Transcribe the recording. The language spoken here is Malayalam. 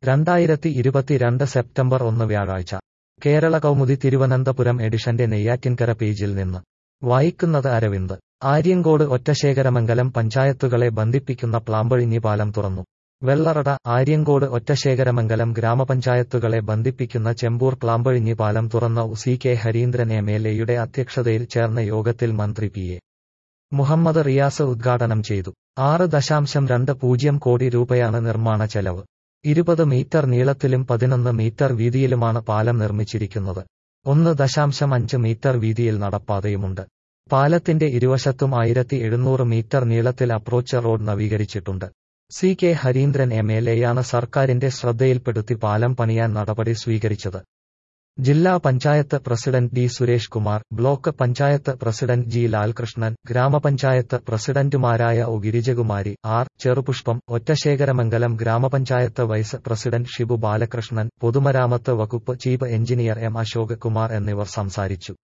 രണ്ടായിരത്തി ഇരുപത്തിരണ്ട് സെപ്റ്റംബർ ഒന്ന് വ്യാഴാഴ്ച കേരള കൗമുദി തിരുവനന്തപുരം എഡിഷന്റെ നെയ്യാറ്റിൻകര പേജിൽ നിന്ന് വായിക്കുന്നത് അരവിന്ദ് ആര്യങ്കോട് ഒറ്റശേഖരമംഗലം പഞ്ചായത്തുകളെ ബന്ധിപ്പിക്കുന്ന പ്ലാമ്പഴിഞ്ഞി പാലം തുറന്നു വെള്ളറട ആര്യങ്കോട് ഒറ്റശേഖരമംഗലം ഗ്രാമപഞ്ചായത്തുകളെ ബന്ധിപ്പിക്കുന്ന ചെമ്പൂർ പ്ലാമ്പഴിഞ്ഞി പാലം തുറന്ന C K Hareendran M L എയുടെ അധ്യക്ഷതയിൽ ചേർന്ന യോഗത്തിൽ മന്ത്രി പി എ മുഹമ്മദ് റിയാസ് ഉദ്ഘാടനം ചെയ്തു ആറ് ദശാംശം രണ്ട് പൂജ്യം കോടി രൂപയാണ് നിർമ്മാണ ചെലവ് ഇരുപത് മീറ്റർ നീളത്തിലും പതിനൊന്ന് മീറ്റർ വീതിയിലുമാണ് പാലം നിർമ്മിച്ചിരിക്കുന്നത് ഒന്ന് ദശാംശം അഞ്ച് മീറ്റർ വീതിയിൽ നടപ്പാതയുമുണ്ട് പാലത്തിന്റെ ഇരുവശത്തും ആയിരത്തി എഴുന്നൂറ് മീറ്റർ നീളത്തിൽ അപ്രോച്ച് റോഡ് നവീകരിച്ചിട്ടുണ്ട് C K Hareendran M L എയാണ് സർക്കാരിന്റെ ശ്രദ്ധയിൽപ്പെടുത്തി പാലം പണിയാൻ നടപടി സ്വീകരിച്ചത് ജില്ലാ panchayat president D Suresh Kumar block panchayat president G Lalkrishnan ഗ്രാമപഞ്ചായത്ത് പ്രസിഡന്റുമാരായ ഒ ഗിരിജകുമാരി ആർ ചെറുപുഷ്പം ഒറ്റശേഖരമംഗലം ഗ്രാമപഞ്ചായത്ത് വൈസ് പ്രസിഡന്റ് ഷിബു ബാലകൃഷ്ണൻ പൊതുമരാമത്ത് വകുപ്പ് chief engineer M Ashok Kumar എന്നിവർ സംസാരിച്ചു